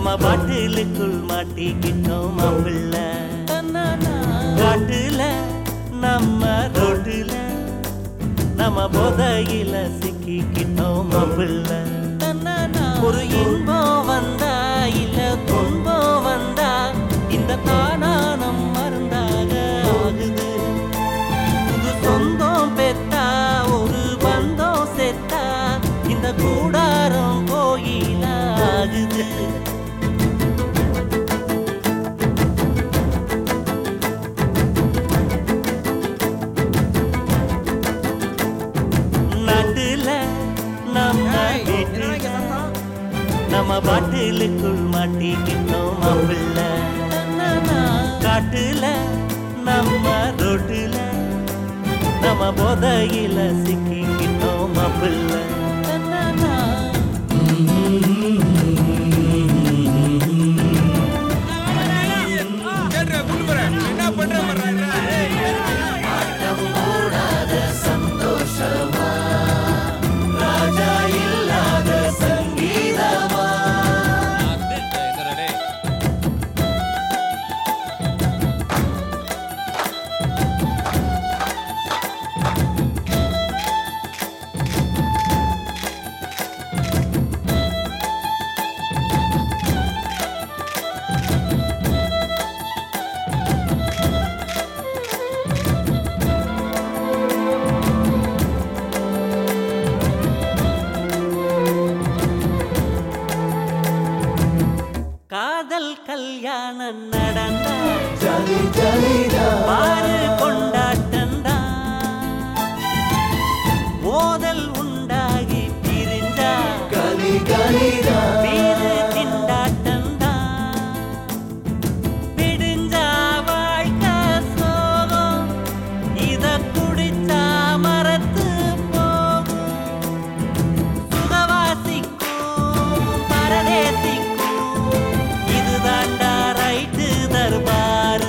நம்ம பாட்டிலுக்குள் மாட்டிக்கிட்டோம் மாப்பிள்ள காட்டுல நம்ம ரோட்டுல நம்ம போதையில சிக்கிக்கிட்டோம் மாப்பிள்ள ஒரு இன்பம் வந்தா இல்ல துன்பம் வந்தா இந்த தானானம் மருந்தாக ஆகுது புது சொந்தம் பெத்தா ஒரு பந்தம் செத்தா இந்த கூடாரம் கோயிலாகுது நாட்டுல நம்ம வீட்டுல நம்ம பாட்டிலுக்குள் மாட்டிக்கிட்டோம் மாப்பிள்ள காட்டுல நம்ம ரோட்டுல நம்ம போதையில சிக்கிக்கிட்டோம் மாப்பிள்ள கேட்டுற புண்ணு போறேன் என்ன பண்ற ராஜா இல்லாத சங்கீதமா காதல் கல்யாணம் நடந்த பாரு கொண்டாட்டந்தா மோதல் உண்டாகி பிரிஞ்சா வீடு திண்டாட்டந்தா விடிஞ்சா வாழ்க்கை சோகம் இத குடிச்சா மரத்து போகும் சுகவாசிக்கும் பரதேசிக்கும் இதுதாண்டா ரைட்டு தர்பாரு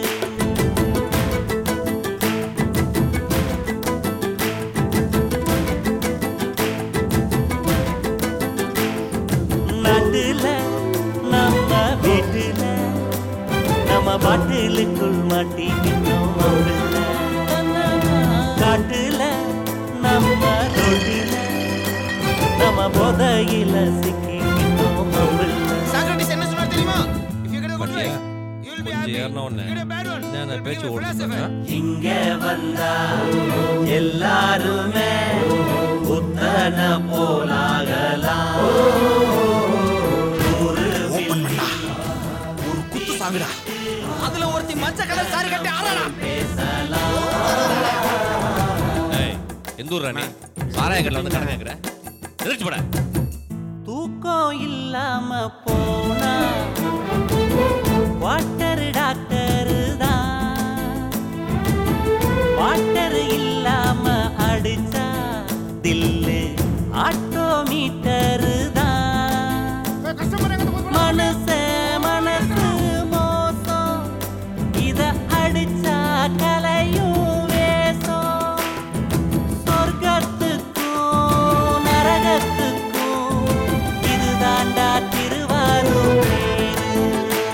நாட்டுல நம்ம வீட்டுல நம்ம பாட்டிலுக்குள் மாட்டிக்கிட்டோம் மாப்பிள்ள. காட்டுல நம்ம ரோட்டுல நம்ம போதையில சிக்கிக்கிட்டோம் மாப்பிள்ள. சாக்ரட்டிஸ் என்ன சொன்னார் தெரியுமா if you get a good பாத்தியா? wife you will be கொஞ்சம் happy ஏறின உடனே you get a bad one என்னென்ன you பேச்சு become a ஓடுது philosopher. பாருங்க. இங்க வந்தா எல்லாருமே புத்தன போலாகலாம் ஒரு வில்லி குத்து சாங்குடா அதுல ஒருத்தி மஞ்ச கலர் சாரி கட்டி ஆறாடா ஏய், எந்த ஊர் ராணி சாராய கடையில் வந்து கடை கேட்குற நிறுத்தி போட தூக்கம் இல்லாம போனா வாட்டர் டாக்டர் தான் வாட்டர் இல்லாம அடிச்சா தில்லு ஆட்டோமீட்டர் தான் கஸ்டமர் எங்க போய் மனச மனசு மோசம் இத அடிச்சா கலையும் வேஷம் சொர்க்கத்துக்கும் நரகத்துக்கும் இதுதாண்டா திருவாரூர் தேரு.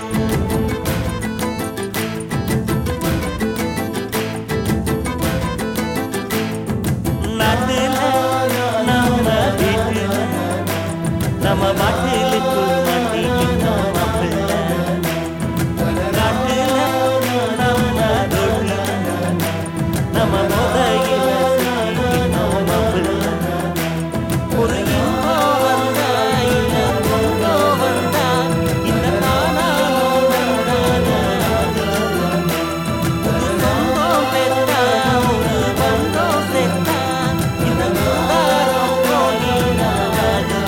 நாட்டுல நம்ம வீட்டுல நம்ம பாட்டிலுக்குள் மாட்டிக்கிட்டோம் மாப்பிள்ள. காட்டுல நம்ம ரோட்டுல நம்ம போதையில சிக்கிக்கிட்டோம் மாப்பிள்ள. ஒரு இன்பம் வந்தா இல்ல துன்பம் வந்தா இந்த தானாலும் நன்றாக ஒரு சொந்தம் பெற்றா ஒரு பந்தம் செத்தா இந்த கூடாரம் கோயிலாக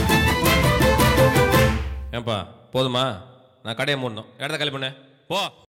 ஏன்பா போதுமா நான் கடையை மூடணும் இடத்த காலி பண்ணு போ